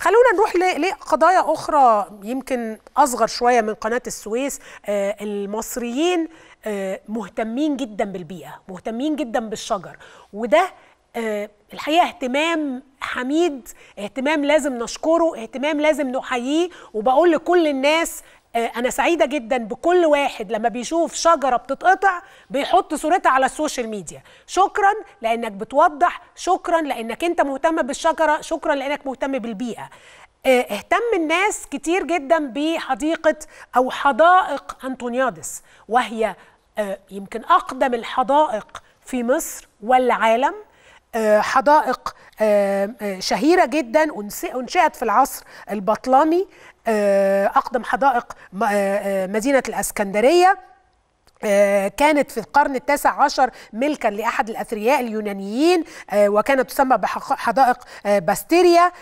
خلونا نروح لقضايا اخرى يمكن اصغر شويه من قناه السويس المصريين مهتمين جدا بالبيئه مهتمين جدا بالشجر وده الحقيقه اهتمام حميد اهتمام لازم نشكره اهتمام لازم نحييه وبقول لكل الناس انا سعيده جدا بكل واحد لما بيشوف شجره بتتقطع بيحط صورتها على السوشيال ميديا شكرا لانك بتوضح شكرا لانك انت مهتم بالشجره شكرا لانك مهتم بالبيئه اهتم الناس كتير جدا بحديقه او حدائق انطونيادس وهي يمكن اقدم الحدائق في مصر والعالم حدائق شهيرة جدا أنشئت في العصر البطلمي أقدم حدائق مدينة الأسكندرية كانت في القرن التاسع عشر ملكا لأحد الأثرياء اليونانيين وكانت تسمى بحدائق باستيريا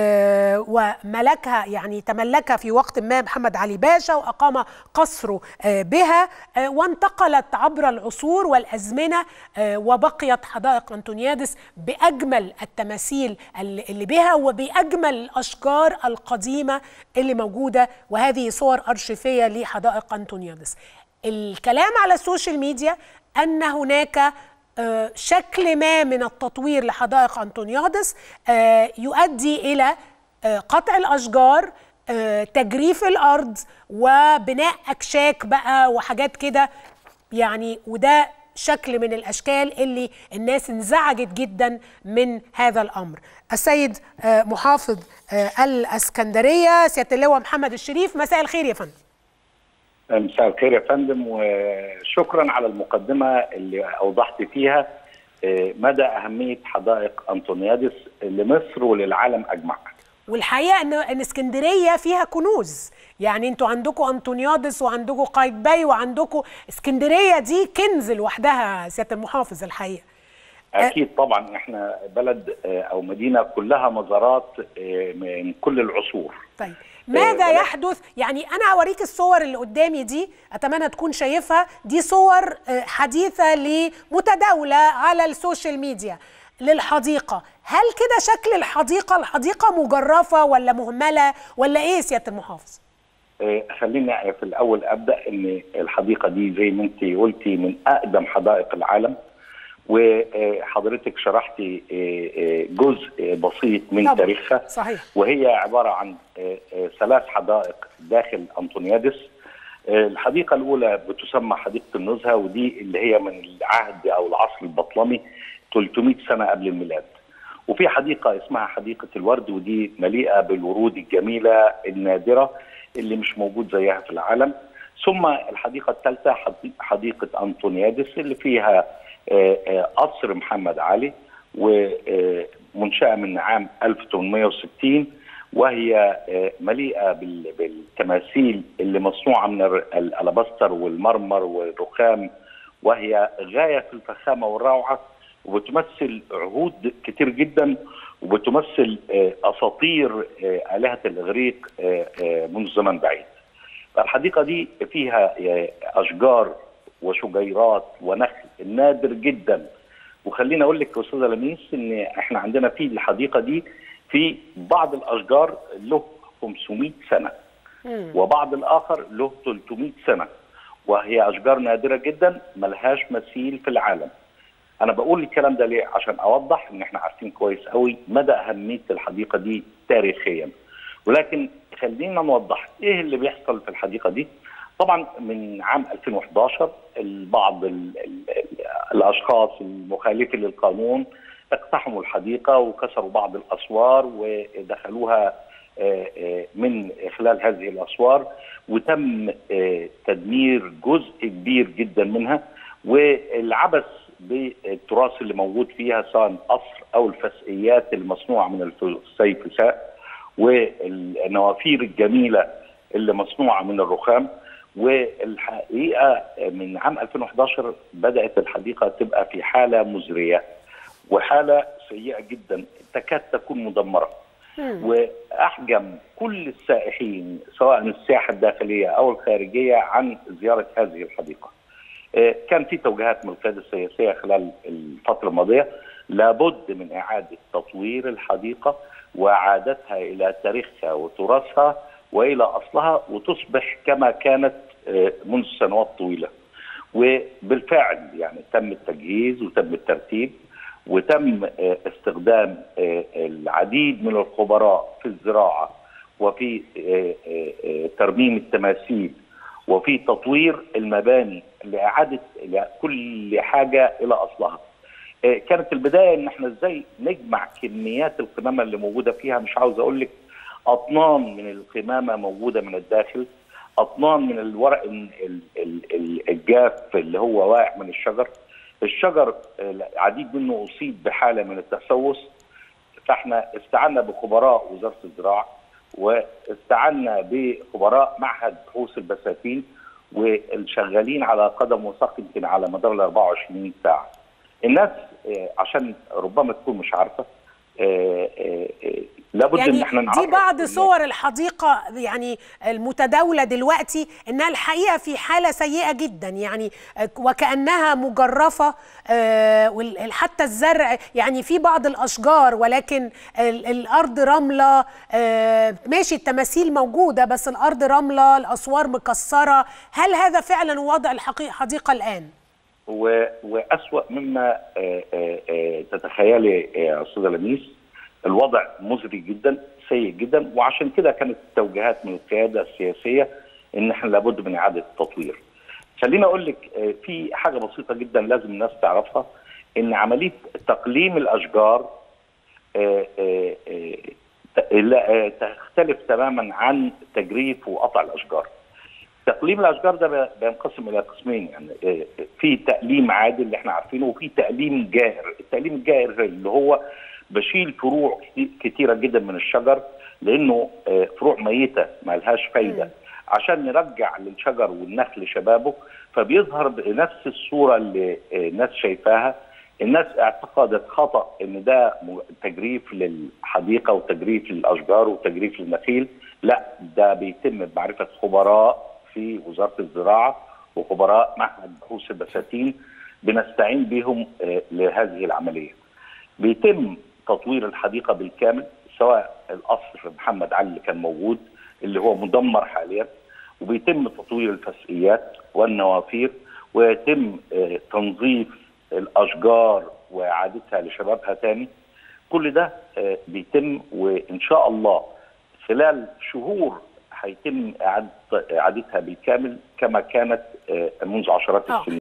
وملكها يعني تملكها في وقت ما محمد علي باشا وأقام قصره بها وانتقلت عبر العصور والأزمنة وبقيت حدائق أنطونيادس بأجمل التماثيل اللي بها وبأجمل الأشجار القديمة اللي موجودة وهذه صور أرشيفية لحدائق أنطونيادس الكلام على السوشيال ميديا ان هناك شكل ما من التطوير لحدائق انطونيادس يؤدي الى قطع الاشجار تجريف الارض وبناء اكشاك بقى وحاجات كده يعني وده شكل من الاشكال اللي الناس انزعجت جدا من هذا الامر. السيد محافظ الاسكندريه سياده اللواء محمد الشريف مساء الخير يا فندم. مساء الخير يا فندم وشكرا على المقدمه اللي اوضحت فيها مدى اهميه حدائق انطونيادس لمصر وللعالم اجمع. والحقيقه ان ان اسكندريه فيها كنوز، يعني انتوا عندكم انطونيادس وعندكم قايتباي وعندكم اسكندريه دي كنز لوحدها سياده المحافظ الحقيقه. اكيد طبعا احنا بلد او مدينه كلها مزارات من كل العصور. طيب ماذا يحدث يعني انا اوريك الصور اللي قدامي دي اتمنى تكون شايفها دي صور حديثه لمتداوله على السوشيال ميديا للحديقه هل كده شكل الحديقه الحديقه مجرفه ولا مهمله ولا ايه سياده المحافظ خليني في الاول ابدا ان الحديقه دي زي ما انت قلتي من اقدم حدائق العالم وحضرتك شرحتي جزء بسيط من طبعا. تاريخها صحيح وهي عباره عن ثلاث حدائق داخل انطونيادس الحديقه الاولى بتسمى حديقه النزهه ودي اللي هي من العهد او العصر البطلمي 300 سنه قبل الميلاد وفي حديقه اسمها حديقه الورد ودي مليئه بالورود الجميله النادره اللي مش موجود زيها في العالم ثم الحديقه الثالثه حديقه انطونيادس اللي فيها قصر محمد علي ومنشأة من عام 1860 وهي مليئة بالتماثيل اللي مصنوعة من الألابستر والمرمر والرخام وهي غاية في الفخامة والروعة وبتمثل عهود كتير جدا وبتمثل أساطير آلهة الإغريق منذ زمن بعيد الحديقة دي فيها أشجار وشجيرات ونخل نادر جدا وخليني اقول لك يا استاذه لميس ان احنا عندنا في الحديقه دي في بعض الاشجار له 500 سنه وبعض الاخر له 300 سنه وهي اشجار نادره جدا ملهاش مثيل في العالم انا بقول الكلام ده ليه عشان اوضح ان احنا عارفين كويس قوي مدى اهميه الحديقه دي تاريخيا ولكن خلينا نوضح ايه اللي بيحصل في الحديقه دي طبعا من عام 2011 البعض ال ال الاشخاص المخالفين للقانون اقتحموا الحديقه وكسروا بعض الاسوار ودخلوها من خلال هذه الاسوار وتم تدمير جزء كبير جدا منها والعبث بالتراث اللي موجود فيها سواء القصر او الفسقيات المصنوعه من السيفساء والنوافير الجميله اللي مصنوعه من الرخام والحقيقه من عام 2011 بدات الحديقه تبقى في حاله مزريه وحاله سيئه جدا تكاد تكون مدمره واحجم كل السائحين سواء السياحه الداخليه او الخارجيه عن زياره هذه الحديقه. كان في توجيهات من القياده السياسيه خلال الفتره الماضيه لابد من اعاده تطوير الحديقه واعادتها الى تاريخها وتراثها والى اصلها وتصبح كما كانت منذ سنوات طويله. وبالفعل يعني تم التجهيز وتم الترتيب وتم استخدام العديد من الخبراء في الزراعه وفي ترميم التماثيل وفي تطوير المباني لاعاده كل حاجه الى اصلها. كانت البدايه ان احنا ازاي نجمع كميات القمامه اللي موجوده فيها مش عاوز اقول لك اطنان من القمامه موجوده من الداخل اطنان من الورق الجاف اللي هو واقع من الشجر الشجر العديد منه اصيب بحاله من التسوس فاحنا استعنا بخبراء وزاره الزراعه واستعنا بخبراء معهد بحوث البساتين والشغالين على قدم وساق يمكن على مدار ال 24 ساعه. الناس عشان ربما تكون مش عارفه لابد يعني ان احنا نعرف دي بعض صور الحديقه يعني المتداوله دلوقتي انها الحقيقه في حاله سيئه جدا يعني وكانها مجرفه حتى الزرع يعني في بعض الاشجار ولكن الارض رمله ماشي التماثيل موجوده بس الارض رمله الاسوار مكسره هل هذا فعلا وضع الحديقه الان؟ واسوا مما تتخيلي يا استاذه لميس الوضع مزري جدا سيء جدا وعشان كده كانت التوجيهات من القياده السياسيه ان احنا لابد من اعاده التطوير. خليني اقول لك في حاجه بسيطه جدا لازم الناس تعرفها ان عمليه تقليم الاشجار تختلف تماما عن تجريف وقطع الاشجار. تقليم الاشجار ده بينقسم الى قسمين يعني في تقليم عادي اللي احنا عارفينه وفي تقليم جائر، التقليم الجائر اللي هو بشيل فروع كتيره جدا من الشجر لانه فروع ميته ما لهاش فايده عشان نرجع للشجر والنخل شبابه فبيظهر بنفس الصوره اللي الناس شايفاها الناس اعتقدت خطا ان ده تجريف للحديقه وتجريف للاشجار وتجريف للنخيل لا ده بيتم بمعرفه خبراء في وزاره الزراعه وخبراء معهد بحوث البساتين بنستعين بهم لهذه العمليه. بيتم تطوير الحديقه بالكامل سواء القصر محمد علي اللي كان موجود اللي هو مدمر حاليا وبيتم تطوير الفسقيات والنوافير ويتم تنظيف الاشجار واعادتها لشبابها تاني كل ده بيتم وان شاء الله خلال شهور هيتم اعادتها بالكامل كما كانت منذ عشرات السنين